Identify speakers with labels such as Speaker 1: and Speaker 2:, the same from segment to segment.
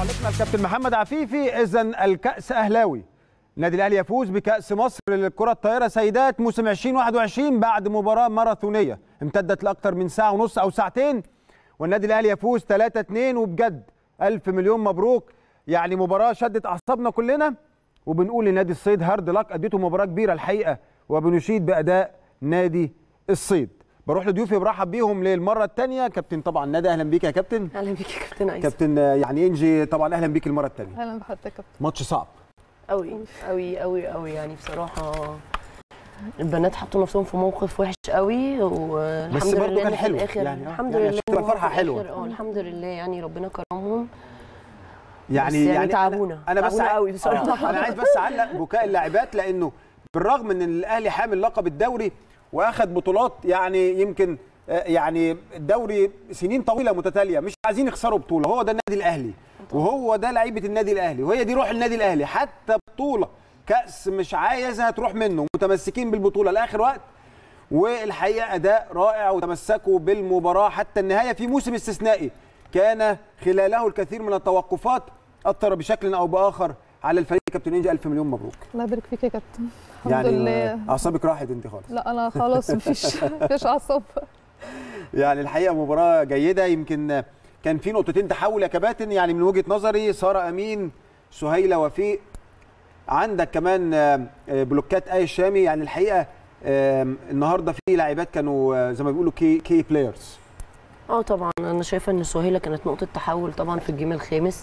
Speaker 1: معلقنا الكابتن محمد عفيفي اذا الكاس اهلاوي النادي الاهلي يفوز بكاس مصر للكره الطائره سيدات موسم 2021 بعد مباراه ماراثونيه امتدت لاكثر من ساعه ونص او ساعتين والنادي الاهلي يفوز 3 2 وبجد الف مليون مبروك يعني مباراه شدت اعصابنا كلنا وبنقول لنادي الصيد هارد لك اديته مباراه كبيره الحقيقه وبنشيد باداء نادي الصيد بروح لضيوفي برحب بيهم للمره الثانيه كابتن طبعا ندى اهلا بيك يا كابتن
Speaker 2: اهلا بيك يا كابتن عايز
Speaker 1: كابتن يعني انجي طبعا اهلا بيك المره الثانيه
Speaker 3: اهلا بحضرتك يا كابتن
Speaker 1: ماتش صعب
Speaker 2: قوي قوي قوي قوي يعني بصراحه البنات حطوا نفسهم في موقف وحش قوي والحمد
Speaker 1: بس برضه
Speaker 2: لله
Speaker 1: كان
Speaker 2: إن في
Speaker 1: حلو
Speaker 2: الآخر
Speaker 1: يعني آه،
Speaker 2: الحمد
Speaker 1: يعني
Speaker 2: لله
Speaker 1: عشان تبقى
Speaker 2: إن هو
Speaker 1: فرحة
Speaker 2: في
Speaker 1: حلوة.
Speaker 2: الآخر اه الحمد لله يعني ربنا كرمهم
Speaker 1: يعني
Speaker 2: بس يعني
Speaker 1: يعني
Speaker 2: تعبونا.
Speaker 1: أنا- انا بس
Speaker 2: تعبونا
Speaker 1: عاي-
Speaker 2: قوي بصراحة.
Speaker 1: آه، انا عايز بس اعلق بكاء اللاعبات لانه بالرغم ان الاهلي حامل لقب الدوري واخد بطولات يعني يمكن آه، يعني الدوري سنين طويله متتاليه مش عايزين يخسروا بطوله هو ده النادي الاهلي وهو ده لعيبه النادي الاهلي وهي دي روح النادي الاهلي حتى بطوله كاس مش عايزها تروح منه متمسكين بالبطوله لاخر وقت والحقيقه اداء رائع وتمسكوا بالمباراه حتى النهايه في موسم استثنائي كان خلاله الكثير من التوقفات اثر بشكل او باخر على الفريق كابتن انجي الف مليون مبروك
Speaker 3: الله يبارك فيك يا كابتن الحمد
Speaker 1: يعني
Speaker 3: لله
Speaker 1: اعصابك راحت انت خالص
Speaker 3: لا انا خلاص مفيش مفيش اعصاب
Speaker 1: يعني الحقيقه مباراه جيده يمكن كان في نقطتين تحول يا كباتن يعني من وجهه نظري ساره امين سهيله وفيق عندك كمان آه، آه، بلوكات اي الشامي يعني الحقيقه آم، النهارده في لاعبات كانوا آه، زي ما بيقولوا كي كي بلايرز
Speaker 2: اه طبعا انا شايفه ان سهيله كانت نقطه تحول طبعا في الجيم الخامس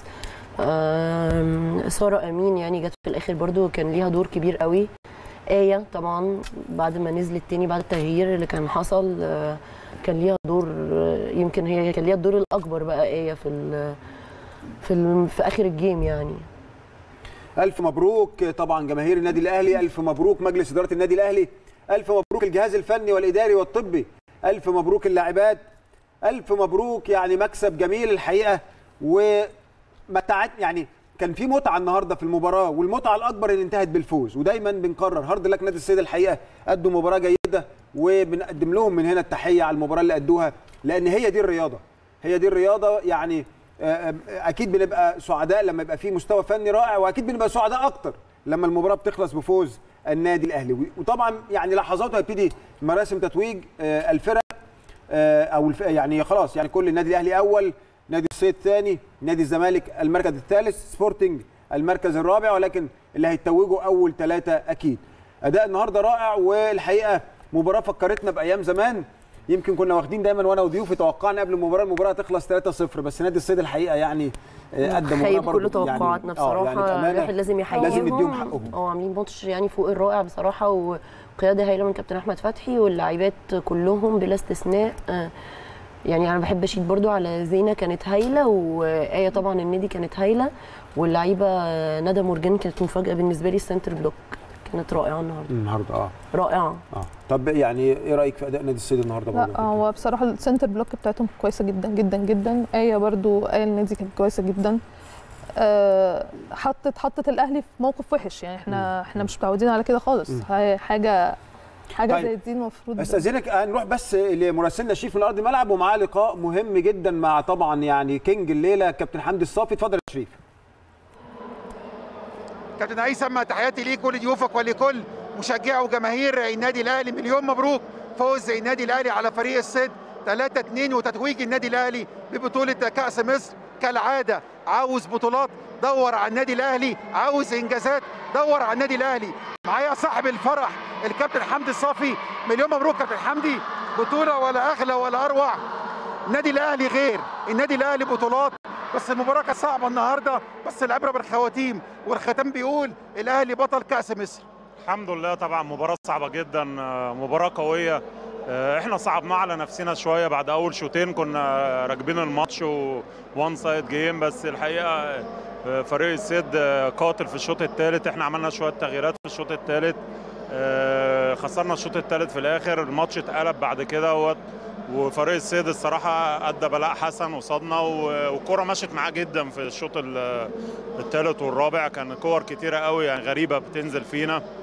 Speaker 2: آم، ساره امين يعني جت في الاخر برضو كان ليها دور كبير قوي آية طبعا بعد ما نزلت تاني بعد التغيير اللي كان حصل آه، كان ليها دور آه، يمكن هي كان ليها الدور الأكبر بقى آية في ال في ال في آخر الجيم يعني
Speaker 1: الف مبروك طبعا جماهير النادي الاهلي الف مبروك مجلس اداره النادي الاهلي الف مبروك الجهاز الفني والاداري والطبي الف مبروك اللاعبات الف مبروك يعني مكسب جميل الحقيقه ومتعت يعني كان في متعه النهارده في المباراه والمتعه الاكبر اللي انتهت بالفوز ودايما بنكرر هارد لك نادي السيد الحقيقه ادوا مباراه جيده وبنقدم لهم من هنا التحيه على المباراه اللي ادوها لان هي دي الرياضه هي دي الرياضه يعني آه، آه، اكيد بنبقى سعداء لما يبقى في مستوى فني رائع واكيد بنبقى سعداء اكتر لما المباراه بتخلص بفوز النادي الاهلي وطبعا يعني لحظات هيبتدي مراسم تتويج آه، الفرق آه، او الف... يعني خلاص يعني كل النادي الاهلي اول نادي الصيد ثاني نادي الزمالك المركز الثالث سبورتنج المركز الرابع ولكن اللي هيتوجوا اول ثلاثه اكيد اداء النهارده رائع والحقيقه مباراه فكرتنا بايام زمان يمكن كنا واخدين دايما وانا وضيوفي توقعنا قبل المباراه المباراه تخلص 3-0 بس نادي الصيد الحقيقه يعني آه، قدم مباراه
Speaker 2: خايب
Speaker 1: برضه
Speaker 2: كل توقعاتنا
Speaker 1: يعني آه،
Speaker 2: بصراحه
Speaker 1: يعني بأمانة
Speaker 2: الواحد لازم يحييهم
Speaker 1: لازم نديهم حقهم
Speaker 2: اه عاملين ماتش يعني فوق الرائع بصراحه وقياده هايله من كابتن احمد فتحي واللاعبات كلهم بلا استثناء آه، يعني انا بحب اشيد برضو على زينه كانت هايله وايه طبعا النادي كانت هايله واللعيبه آه، ندى مرجان كانت مفاجاه بالنسبه لي السنتر بلوك كانت رائعه النهارده
Speaker 1: النهارده اه
Speaker 2: رائعه
Speaker 1: اه طب يعني ايه رايك في اداء نادي الصيد النهارده برضه
Speaker 3: لا هو بصراحه السنتر بلوك بتاعتهم كويسه جدا جدا جدا ايه برضو ايه النادي كانت كويسه جدا آه، حطت حطت الاهلي في موقف وحش يعني احنا احنا مش متعودين على كده خالص
Speaker 1: مم.
Speaker 3: هاي حاجه حاجه
Speaker 1: طيب.
Speaker 3: زي دي المفروض
Speaker 1: استاذنك نروح بس لمراسلنا شريف من ارض الملعب ومعاه لقاء مهم جدا مع طبعا يعني كينج الليله كابتن حمدي الصافي اتفضل يا شريف
Speaker 4: كابتن هيثم تحياتي ليك ولضيوفك ولكل مشجعي وجماهير النادي الاهلي مليون مبروك فوز النادي الاهلي على فريق الصيد 3 2 وتتويج النادي الاهلي ببطوله كاس مصر كالعاده عاوز بطولات دور على النادي الاهلي عاوز انجازات دور على النادي الاهلي معايا صاحب الفرح الكابتن حمدي الصافي مليون مبروك كابتن حمدي بطوله ولا اغلى ولا اروع النادي الاهلي غير النادي الاهلي بطولات بس المباراه كانت صعبه النهارده بس العبره بالخواتيم والختام بيقول الاهلي بطل كاس مصر
Speaker 5: الحمد لله طبعا مباراة صعبة جدا آه، مباراة قوية آه، احنا صعبناها على نفسنا شوية بعد أول شوطين كنا راكبين الماتش وان سايد جيم بس الحقيقة آه، فريق السيد آه، قاتل في الشوط الثالث احنا عملنا شوية تغييرات في الشوط الثالث آه، خسرنا الشوط الثالث في الآخر الماتش اتقلب بعد كده و- وفريق السيد الصراحة أدى بلاء حسن وصادنا و- والكرة مشت معاه جدا في الشوط ال- الثالث والرابع كان كور كتيرة قوي يعني غريبة بتنزل فينا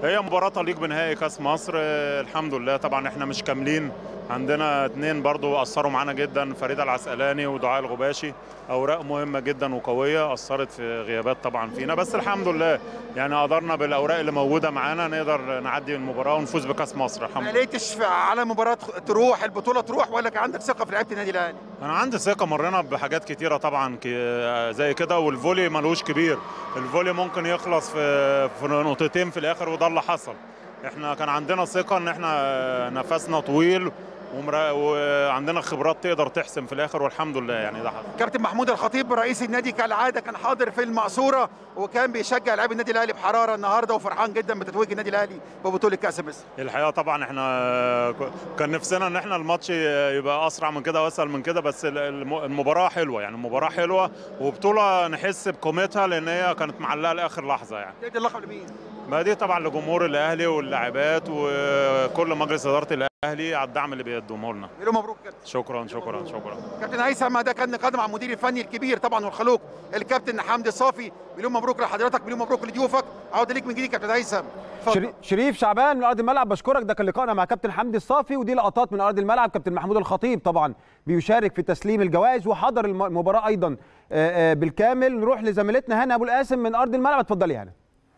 Speaker 5: هي مباراة تليق بنهائي كاس مصر آه، الحمد لله طبعا احنا مش كاملين عندنا اتنين برضو اثروا معانا جدا فريدة العسقلاني ودعاء الغباشي اوراق مهمة جدا وقوية اثرت في غيابات طبعا فينا بس الحمد لله يعني قدرنا بالاوراق اللي موجودة معانا نقدر نعدي المباراة ونفوز بكاس مصر الحمد
Speaker 4: ما
Speaker 5: لله
Speaker 4: لقيتش في- على مباراه لتروح البطوله تروح ولا كان عندك ثقه في لعيبه النادي الاهلي
Speaker 5: انا عندي ثقه مرينا بحاجات كتيره طبعا ك- زي كده والفولي ملوش كبير الفولي ممكن يخلص في في نقطتين في الاخر وده اللي حصل احنا كان عندنا ثقه ان احنا نفسنا طويل ومرا- وعندنا خبرات تقدر تحسم في الاخر والحمد لله يعني ده حصل
Speaker 4: كابتن محمود الخطيب رئيس النادي كالعاده كان حاضر في المقصوره وكان بيشجع لاعبي النادي الاهلي بحراره النهارده وفرحان جدا بتتويج النادي الاهلي ببطوله كاس مصر
Speaker 5: الحقيقه طبعا احنا ك- كان نفسنا ان احنا الماتش يبقى اسرع من كده واسهل من كده بس ال- الم- المباراه حلوه يعني المباراه حلوه وبطوله نحس بقيمتها لان هي كانت معلقه لاخر لحظه يعني
Speaker 4: تدي اللقب لمين؟
Speaker 5: ما دي طبعا لجمهور الاهلي واللاعبات وكل مجلس اداره الاهلي على الدعم اللي بيقدمه لنا
Speaker 4: مليون مبروك يا كابتن
Speaker 5: شكرا شكرا شكرا
Speaker 4: كابتن هيثم ده كان نقدم على المدير الفني الكبير طبعا والخلوق الكابتن حمدي صافي مليون مبروك لحضرتك مليون مبروك لضيوفك عوده ليك من جديد كابتن هيثم اتفضل
Speaker 1: شري- شريف شعبان من ارض الملعب بشكرك ده كان لقائنا مع كابتن حمدي الصافي ودي لقطات من ارض الملعب كابتن محمود الخطيب طبعا بيشارك في تسليم الجوائز وحضر الم- المباراه ايضا آه، آه، بالكامل نروح لزميلتنا هنا ابو القاسم من ارض الملعب اتفضلي هنا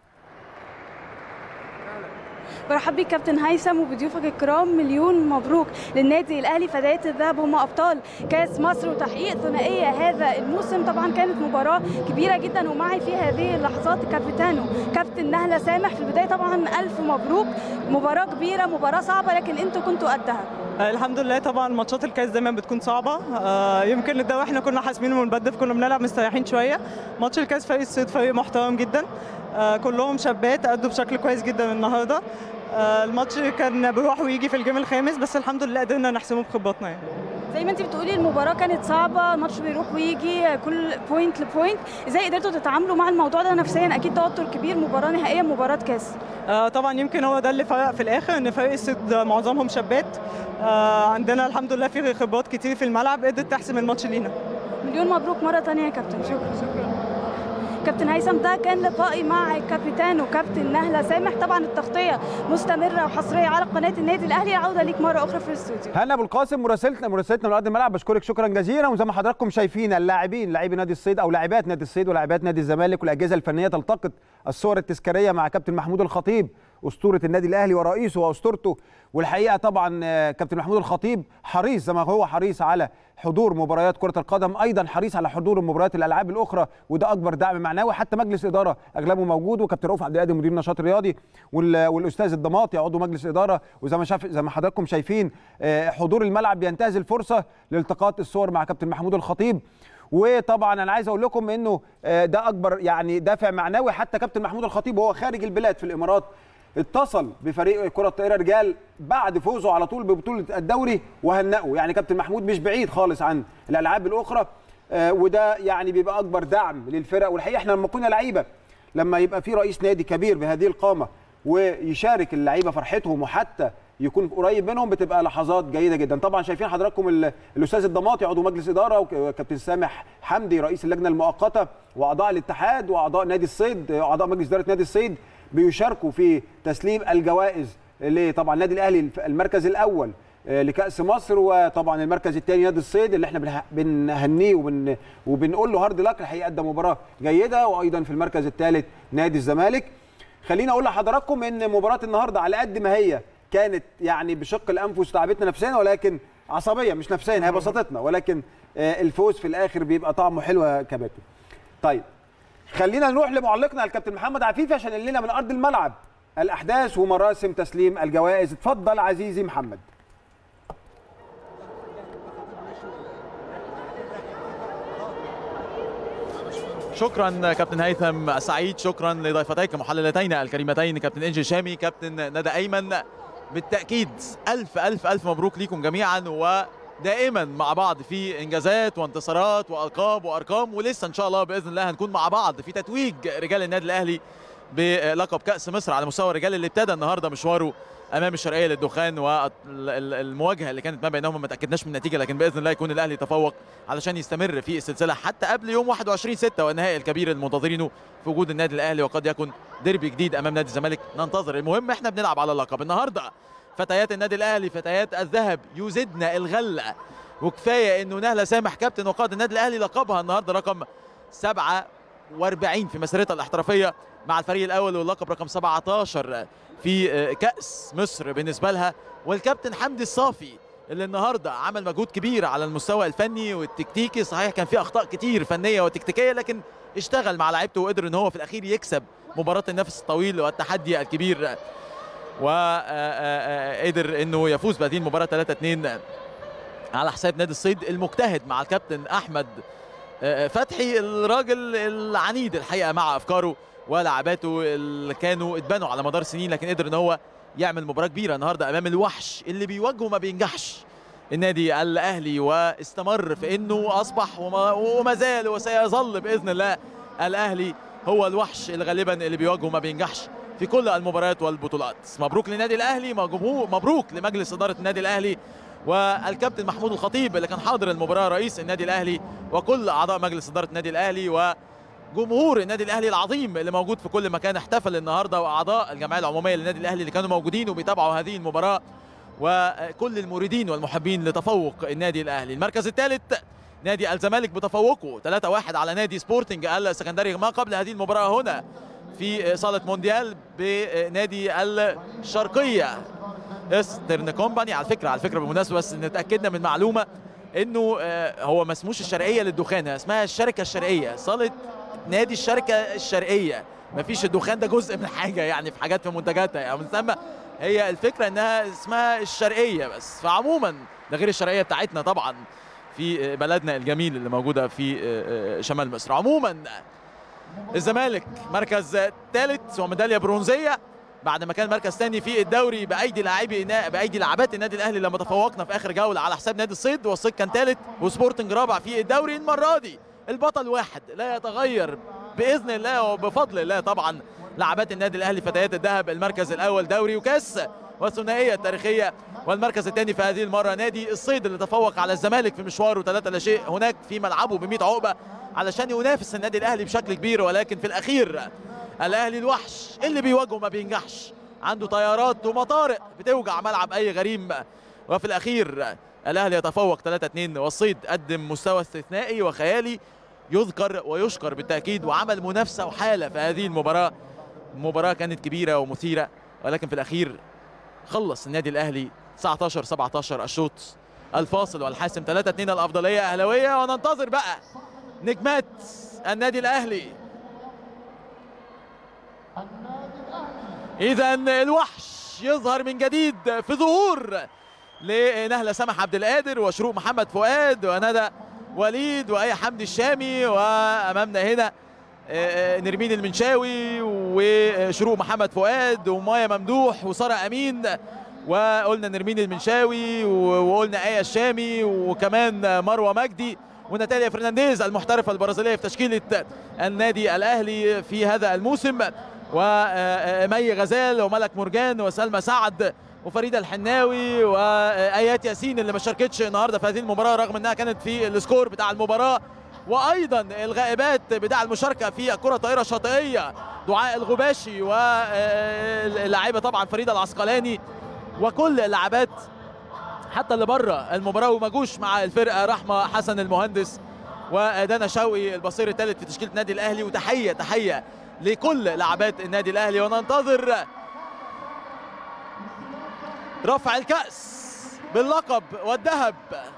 Speaker 6: برحب بيك كابتن هيثم وبضيوفك الكرام مليون مبروك للنادي الاهلي فدايه الذهب هم ابطال كاس مصر وتحقيق ثنائيه هذا الموسم طبعا كانت مباراه كبيره جدا ومعي في هذه اللحظات كابتنو كابتن نهله سامح في البدايه طبعا الف مبروك مباراه كبيره مباراه صعبه لكن انتوا كنتوا قدها
Speaker 7: آه، الحمد لله طبعا ماتشات الكاس دايما بتكون صعبه آه، يمكن ده واحنا كنا حاسمين ونبدف كنا بنلعب مستريحين شويه ماتش الكاس فريق الصيد فريق محترم جدا آه، كلهم شابات ادوا بشكل كويس جدا النهارده آه، الماتش كان بيروح ويجي في الجيم الخامس بس الحمد لله قدرنا نحسمه بخبراتنا يعني
Speaker 6: زي ما انت بتقولي المباراه كانت صعبه الماتش بيروح ويجي كل بوينت لبوينت ازاي قدرتوا تتعاملوا مع الموضوع ده نفسيا اكيد توتر كبير مباراه نهائيه مباراه كاس
Speaker 7: آه، طبعا يمكن هو ده اللي فرق في الاخر ان فريق الصيد معظمهم شابات آه، عندنا الحمد لله في خبرات كتير في الملعب قدرت تحسم الماتش لينا
Speaker 6: مليون مبروك مرة تانية يا كابتن شكرا شكرا كابتن هيثم ده كان لقائي مع كابتن كابتن نهلة سامح طبعا التغطية مستمرة وحصرية على قناة النادي الأهلي عودة ليك مرة أخرى في الاستوديو
Speaker 1: هنا ابو القاسم مراسلتنا مراسلتنا من ارض الملعب بشكرك شكرا جزيلا وزي ما حضراتكم شايفين اللاعبين لاعبي نادي الصيد او لاعبات نادي الصيد ولاعبات نادي الزمالك والاجهزه الفنيه تلتقط الصور التذكاريه مع كابتن محمود الخطيب اسطوره النادي الاهلي ورئيسه واسطورته والحقيقه طبعا آه، كابتن محمود الخطيب حريص زي ما هو حريص على حضور مباريات كره القدم ايضا حريص على حضور المباريات الالعاب الاخرى وده اكبر دعم معنوي حتى مجلس اداره اغلبه موجود وكابتن رؤوف عبد القادر مدير النشاط الرياضي وال- والاستاذ الضماطي عضو مجلس اداره وزي ما شاف زي ما حضراتكم شايفين آه، حضور الملعب بينتهز الفرصه لالتقاط الصور مع كابتن محمود الخطيب وطبعا انا عايز اقول لكم انه آه، ده اكبر يعني دافع معنوي حتى كابتن محمود الخطيب وهو خارج البلاد في الامارات اتصل بفريق كره الطائره رجال بعد فوزه على طول ببطوله الدوري وهنأه يعني كابتن محمود مش بعيد خالص عن الالعاب الاخرى آه، وده يعني بيبقى اكبر دعم للفرق والحقيقه احنا لما كنا لعيبه لما يبقى في رئيس نادي كبير بهذه القامه ويشارك اللعيبه فرحتهم وحتى يكون قريب منهم بتبقى لحظات جيده جدا طبعا شايفين حضراتكم ال- الاستاذ الضماطي عضو مجلس اداره وكابتن سامح حمدي رئيس اللجنه المؤقته واعضاء الاتحاد واعضاء نادي الصيد اعضاء مجلس اداره نادي الصيد بيشاركوا في تسليم الجوائز لطبعا النادي الاهلي المركز الاول آه، لكاس مصر وطبعا المركز الثاني نادي الصيد اللي احنا بنه- بنهنيه وبن وبنقول له هارد لك الحقيقه ادى مباراه جيده وايضا في المركز الثالث نادي الزمالك خليني اقول لحضراتكم ان مباراه النهارده على قد ما هي كانت يعني بشق الانفس تعبتنا نفسيا ولكن عصبيه مش نفسيا هي بساطتنا ولكن آه، الفوز في الاخر بيبقى طعمه حلو يا كباتن طيب خلينا نروح لمعلقنا الكابتن محمد عفيفي عشان يقول لنا من ارض الملعب الاحداث ومراسم تسليم الجوائز اتفضل عزيزي محمد
Speaker 8: شكرا كابتن هيثم سعيد شكرا لضيفتيك المحللتين الكريمتين كابتن انجي شامي كابتن ندى ايمن بالتاكيد الف الف الف مبروك ليكم جميعا ودائما مع بعض في انجازات وانتصارات والقاب وارقام ولسه ان شاء الله باذن الله هنكون مع بعض في تتويج رجال النادي الاهلي بلقب كاس مصر على مستوى الرجال اللي ابتدى النهارده مشواره امام الشرقيه للدخان والمواجهه اللي كانت ما بينهم ما تاكدناش من النتيجه لكن باذن الله يكون الاهلي يتفوق علشان يستمر في السلسله حتى قبل يوم 21 6 والنهائي الكبير المنتظرينه في وجود النادي الاهلي وقد يكون ديربي جديد امام نادي الزمالك ننتظر المهم احنا بنلعب على اللقب النهارده فتيات النادي الاهلي فتيات الذهب يزدنا الغله وكفايه انه نهله سامح كابتن وقائد النادي الاهلي لقبها النهارده رقم 47 في مسيرتها الاحترافيه مع الفريق الاول واللقب رقم 17 في كاس مصر بالنسبه لها والكابتن حمدي الصافي اللي النهارده عمل مجهود كبير على المستوى الفني والتكتيكي صحيح كان في اخطاء كتير فنيه وتكتيكيه لكن اشتغل مع لعيبته وقدر ان هو في الاخير يكسب مباراه النفس الطويل والتحدي الكبير وقدر انه يفوز بهذه المباراه 3 2 على حساب نادي الصيد المجتهد مع الكابتن احمد فتحي الراجل العنيد الحقيقه مع افكاره ولعباته اللي كانوا اتبنوا على مدار سنين لكن قدر ان هو يعمل مباراه كبيره النهارده امام الوحش اللي بيواجهه ما بينجحش النادي الاهلي واستمر في انه اصبح وما, وما زال وسيظل باذن الله الاهلي هو الوحش اللي غالبا اللي بيواجهه ما بينجحش في كل المباريات والبطولات مبروك للنادي الاهلي مبروك لمجلس اداره النادي الاهلي والكابتن محمود الخطيب اللي كان حاضر المباراه رئيس النادي الاهلي وكل اعضاء مجلس اداره النادي الاهلي و جمهور النادي الاهلي العظيم اللي موجود في كل مكان احتفل النهارده واعضاء الجمعيه العموميه للنادي الاهلي اللي كانوا موجودين وبيتابعوا هذه المباراه وكل المريدين والمحبين لتفوق النادي الاهلي المركز الثالث نادي الزمالك بتفوقه 3-1 على نادي سبورتنج السكندري ما قبل هذه المباراه هنا في صاله مونديال بنادي الشرقيه استرن كومباني على فكره على فكره بالمناسبه بس اتاكدنا من معلومه انه هو ما اسموش الشرقيه للدخان اسمها الشركه الشرقيه صاله نادي الشركه الشرقيه ما فيش الدخان ده جزء من حاجه يعني في حاجات في منتجاتها يعني بنسمى هي الفكره انها اسمها الشرقيه بس فعموما ده غير الشرقيه بتاعتنا طبعا في بلدنا الجميل اللي موجوده في شمال مصر عموما الزمالك مركز ثالث وميداليه برونزيه بعد ما كان مركز ثاني في الدوري بايدي لاعبي بايدي لاعبات النادي الاهلي لما تفوقنا في اخر جوله على حساب نادي الصيد والصيد كان ثالث وسبورتنج رابع في الدوري المره دي البطل واحد لا يتغير باذن الله وبفضل الله طبعا لاعبات النادي الاهلي فتيات الذهب المركز الاول دوري وكاس والثنائيه التاريخيه والمركز الثاني في هذه المره نادي الصيد اللي تفوق على الزمالك في مشواره 3 لا شيء هناك في ملعبه ب 100 عقبه علشان ينافس النادي الاهلي بشكل كبير ولكن في الاخير الاهلي الوحش اللي بيواجهه ما بينجحش عنده طيارات ومطارق بتوجع ملعب اي غريم وفي الاخير الاهلي يتفوق 3 2 والصيد قدم مستوى استثنائي وخيالي يذكر ويشكر بالتاكيد وعمل منافسه وحاله في هذه المباراه مباراه كانت كبيره ومثيره ولكن في الاخير خلص النادي الاهلي 19 17 الشوط الفاصل والحاسم 3 2 الافضليه اهلاويه وننتظر بقى نجمات النادي الاهلي اذا الوحش يظهر من جديد في ظهور لنهله سمح عبد القادر وشروق محمد فؤاد وندى وليد واي حمدي الشامي وامامنا هنا نرمين المنشاوي وشروق محمد فؤاد ومايا ممدوح وساره امين وقلنا نرمين المنشاوي وقلنا ايه الشامي وكمان مروه مجدي وناتاليا فرنانديز المحترفه البرازيليه في تشكيله النادي الاهلي في هذا الموسم ومي غزال وملك مرجان وسلمى سعد وفريده الحناوي وايات ياسين اللي ما شاركتش النهارده في هذه المباراه رغم انها كانت في السكور بتاع المباراه وايضا الغائبات بتاع المشاركه في الكره الطائره الشاطئيه دعاء الغباشي واللاعبه طبعا فريده العسقلاني وكل اللاعبات حتى اللي بره المباراه وما جوش مع الفرقه رحمه حسن المهندس ودانا شوقي البصير الثالث في تشكيله النادي الاهلي وتحيه تحيه لكل لاعبات النادي الاهلي وننتظر رفع الكاس باللقب والذهب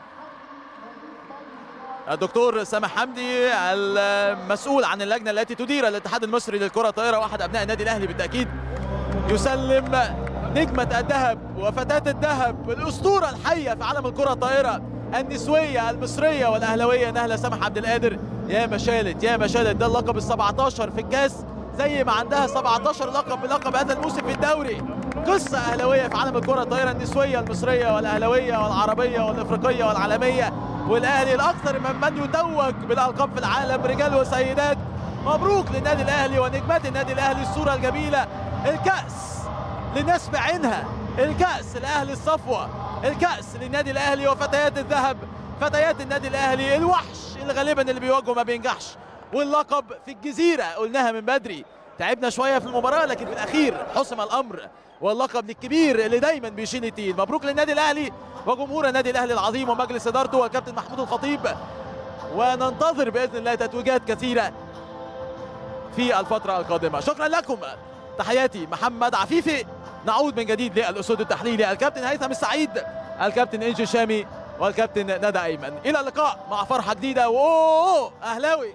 Speaker 8: الدكتور سامح حمدي المسؤول عن اللجنه التي تدير الاتحاد المصري للكره الطائره واحد ابناء النادي الاهلي بالتاكيد يسلم نجمه الذهب وفتاه الذهب الاسطوره الحيه في عالم الكره الطائره النسويه المصريه والاهلاويه نهله سامح عبد القادر يا ما شالت يا ما شالت ده اللقب ال 17 في الكاس زي ما عندها 17 لقب بلقب هذا الموسم في الدوري قصه اهلاويه في عالم الكره الطائره النسويه المصريه والاهلاويه والعربيه والافريقيه والعالميه والاهلي الاكثر من من يتوج بالالقاب في العالم رجال وسيدات مبروك للنادي الاهلي ونجمات النادي الاهلي الصوره الجميله الكاس للناس بعينها الكاس لاهل الصفوه الكاس للنادي الاهلي وفتيات الذهب فتيات النادي الاهلي الوحش اللي غالبا اللي بيواجهه ما بينجحش واللقب في الجزيره قلناها من بدري تعبنا شويه في المباراه لكن في الاخير حسم الامر واللقب للكبير اللي دايما بيشيل التقيل مبروك للنادي الاهلي وجمهور النادي الاهلي العظيم ومجلس ادارته والكابتن محمود الخطيب وننتظر باذن الله تتويجات كثيره في الفتره القادمه شكرا لكم تحياتي محمد عفيفي نعود من جديد للاسود التحليلي الكابتن هيثم السعيد الكابتن انجي شامي والكابتن ندى ايمن الى اللقاء مع فرحه جديده واوه اهلاوي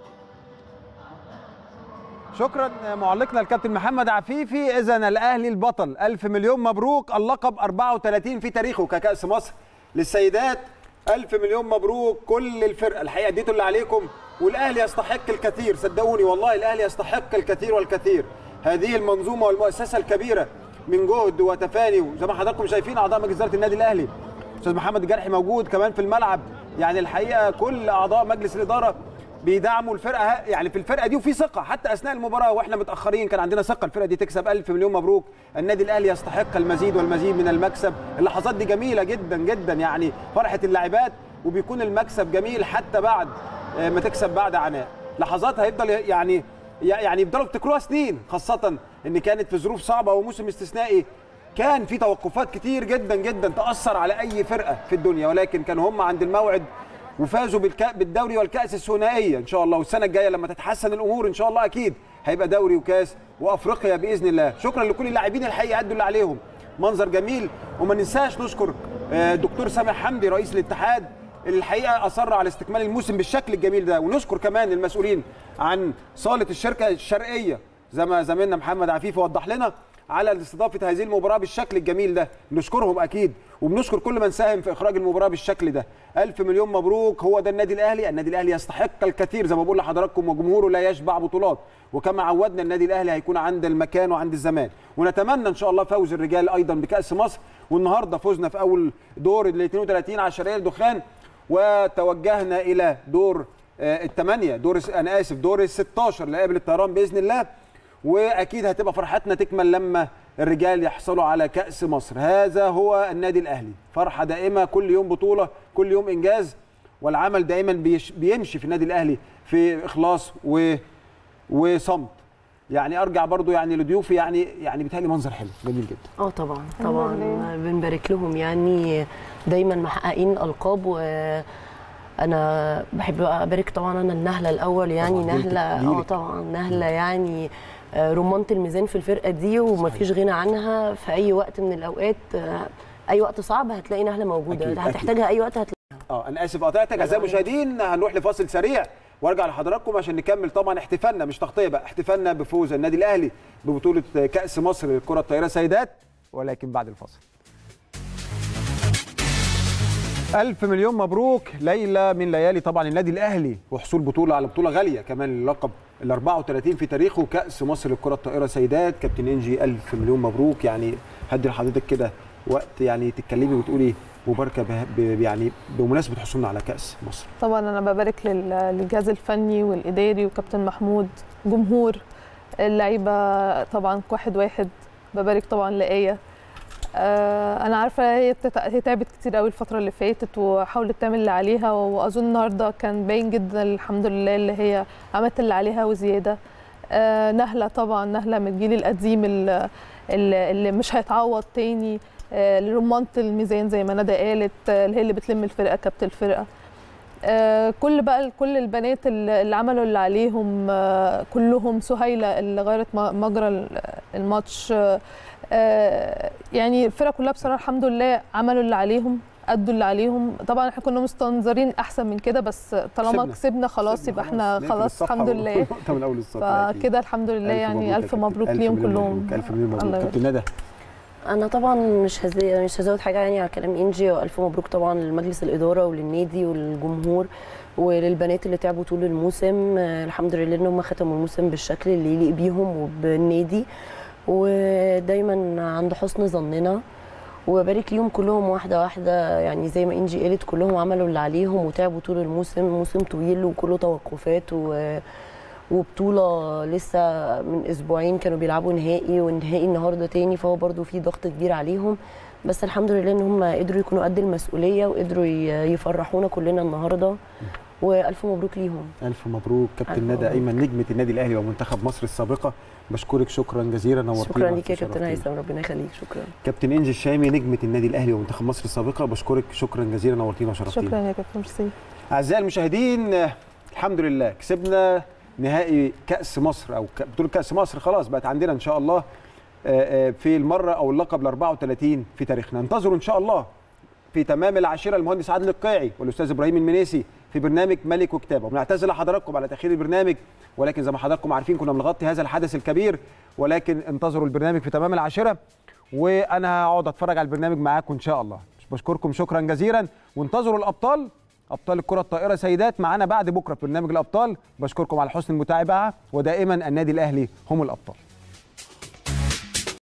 Speaker 1: شكرا معلقنا الكابتن محمد عفيفي اذا الاهلي البطل الف مليون مبروك اللقب 34 في تاريخه ككاس مصر للسيدات الف مليون مبروك كل الفرقه الحقيقه اديتوا اللي عليكم والاهلي يستحق الكثير صدقوني والله الاهلي يستحق الكثير والكثير هذه المنظومه والمؤسسه الكبيره من جهد وتفاني وزي ما حضراتكم شايفين اعضاء مجلس اداره النادي الاهلي استاذ محمد الجرحي موجود كمان في الملعب يعني الحقيقه كل اعضاء مجلس الاداره بيدعموا الفرقه يعني في الفرقه دي وفي ثقه حتى اثناء المباراه واحنا متاخرين كان عندنا ثقه الفرقه دي تكسب ألف مليون مبروك النادي الاهلي يستحق المزيد والمزيد من المكسب اللحظات دي جميله جدا جدا يعني فرحه اللاعبات وبيكون المكسب جميل حتى بعد ما تكسب بعد عناء لحظات هيفضل يعني يعني يفضلوا يفتكروها سنين خاصه ان كانت في ظروف صعبه وموسم استثنائي كان في توقفات كتير جدا جدا تاثر على اي فرقه في الدنيا ولكن كانوا هم عند الموعد وفازوا بالك... بالدوري والكاس الثنائيه ان شاء الله والسنه الجايه لما تتحسن الامور ان شاء الله اكيد هيبقى دوري وكاس وافريقيا باذن الله شكرا لكل اللاعبين الحقيقه ادوا اللي عليهم منظر جميل وما ننساش نشكر الدكتور سامح حمدي رئيس الاتحاد الحقيقه اصر على استكمال الموسم بالشكل الجميل ده ونشكر كمان المسؤولين عن صاله الشركه الشرقيه زي ما زميلنا محمد عفيف وضح لنا على استضافه هذه المباراه بالشكل الجميل ده نشكرهم اكيد وبنشكر كل من ساهم في اخراج المباراه بالشكل ده الف مليون مبروك هو ده النادي الاهلي النادي الاهلي يستحق الكثير زي ما بقول لحضراتكم وجمهوره لا يشبع بطولات وكما عودنا النادي الاهلي هيكون عند المكان وعند الزمان ونتمنى ان شاء الله فوز الرجال ايضا بكاس مصر والنهارده فزنا في اول دور ال 32 على الشرقيه الدخان وتوجهنا الى دور الثمانيه دور انا اسف دور ال 16 لقابل الطيران باذن الله واكيد هتبقى فرحتنا تكمل لما الرجال يحصلوا على كاس مصر هذا هو النادي الاهلي فرحه دائمه كل يوم بطوله كل يوم انجاز والعمل دائما بيش بيمشي في النادي الاهلي في اخلاص و وصمت يعني ارجع برضو يعني لضيوفي يعني يعني بيتهيألي منظر حلو جميل جدا
Speaker 2: اه طبعا طبعا بنبارك لهم يعني دايما محققين القاب و انا بحب ابارك طبعا انا النهله الاول يعني نهله اه طبعا نهله يعني رمانه الميزان في الفرقه دي ومفيش غنى عنها في اي وقت من الاوقات اي وقت صعب هتلاقي نهله موجوده
Speaker 1: أكيد
Speaker 2: هتحتاجها اي وقت هتلاقيها
Speaker 1: اه انا اسف قطعتك اعزائي المشاهدين هنروح لفاصل سريع وارجع لحضراتكم عشان نكمل طبعا احتفالنا مش تغطيه بقى احتفالنا بفوز النادي الاهلي ببطوله كاس مصر للكره الطايره سيدات ولكن بعد الفاصل ألف مليون مبروك ليلة من ليالي طبعا النادي الأهلي وحصول بطولة على بطولة غالية كمان اللقب ال 34 في تاريخه كأس مصر للكرة الطائرة سيدات كابتن إنجي ألف مليون مبروك يعني هدي لحضرتك كده وقت يعني تتكلمي وتقولي مباركة يعني بمناسبة حصولنا على كأس مصر
Speaker 3: طبعا أنا ببارك للجهاز الفني والإداري وكابتن محمود جمهور اللعيبة طبعا واحد واحد ببارك طبعا لآية آه انا عارفه هي هي تعبت كتير قوي الفتره اللي فاتت وحاولت تعمل اللي عليها واظن النهارده كان باين جدا الحمد لله اللي هي عملت اللي عليها وزياده آه نهله طبعا نهله من الجيل القديم اللي, اللي مش هيتعوض تاني آه رمانه الميزان زي ما ندى قالت اللي هي اللي بتلم الفرقه كابتن الفرقه آه كل بقى كل البنات اللي عملوا اللي عليهم آه كلهم سهيله اللي غيرت مجرى الماتش آه آه يعني الفرقه كلها بصراحه الحمد لله عملوا اللي عليهم ادوا اللي عليهم طبعا احنا كنا مستنظرين احسن من كده بس طالما كسبنا خلاص يبقى احنا خلاص الحمد لله
Speaker 1: من اول الصفحه
Speaker 3: فكده الحمد لله يعني الف مبروك ليهم كلهم
Speaker 1: الف مليون مبروك كابتن ندى
Speaker 2: انا طبعا مش هزي... مش هزود حاجه يعني على كلام انجي والف مبروك طبعا لمجلس الاداره وللنادي وللجمهور وللبنات اللي تعبوا طول الموسم الحمد لله ان هم ختموا الموسم بالشكل اللي يليق بيهم وبالنادي ودايما عند حسن ظننا وبارك ليهم كلهم واحده واحده يعني زي ما انجي قالت كلهم عملوا اللي عليهم وتعبوا طول الموسم موسم طويل وكله توقفات و وبطوله لسه من اسبوعين كانوا بيلعبوا نهائي والنهائي النهارده تاني فهو برضو في ضغط كبير عليهم بس الحمد لله ان هم قدروا يكونوا قد المسؤوليه وقدروا ي- يفرحونا كلنا النهارده والف مبروك ليهم
Speaker 1: الف مبروك كابتن
Speaker 2: ألف
Speaker 1: ندى
Speaker 2: مبروك.
Speaker 1: ايمن نجمه النادي الاهلي ومنتخب مصر السابقه بشكرك شكرا جزيلا نورتينا
Speaker 2: شكرا ليك يا كابتن
Speaker 1: وشرفتينا.
Speaker 2: هيثم ربنا يخليك شكرا
Speaker 1: كابتن انجي الشامي نجمه النادي الاهلي ومنتخب مصر السابقه بشكرك شكرا جزيلا نورتينا وشرفتينا
Speaker 3: شكرا يا كابتن ميرسي
Speaker 1: اعزائي المشاهدين آه، الحمد لله كسبنا نهائي كاس مصر او ك- بطوله كاس مصر خلاص بقت عندنا ان شاء الله آه، آه، في المره او اللقب ال 34 في تاريخنا انتظروا ان شاء الله في تمام العاشره المهندس عادل القيعي والاستاذ ابراهيم المنيسي في برنامج ملك وكتابه وبنعتذر لحضراتكم على تاخير البرنامج ولكن زي ما حضراتكم عارفين كنا بنغطي هذا الحدث الكبير ولكن انتظروا البرنامج في تمام العاشره وانا هقعد اتفرج على البرنامج معاكم ان شاء الله بشكركم شكرا جزيلا وانتظروا الابطال ابطال الكره الطائره سيدات معانا بعد بكره في برنامج الابطال بشكركم على حسن المتابعه ودائما النادي الاهلي هم الابطال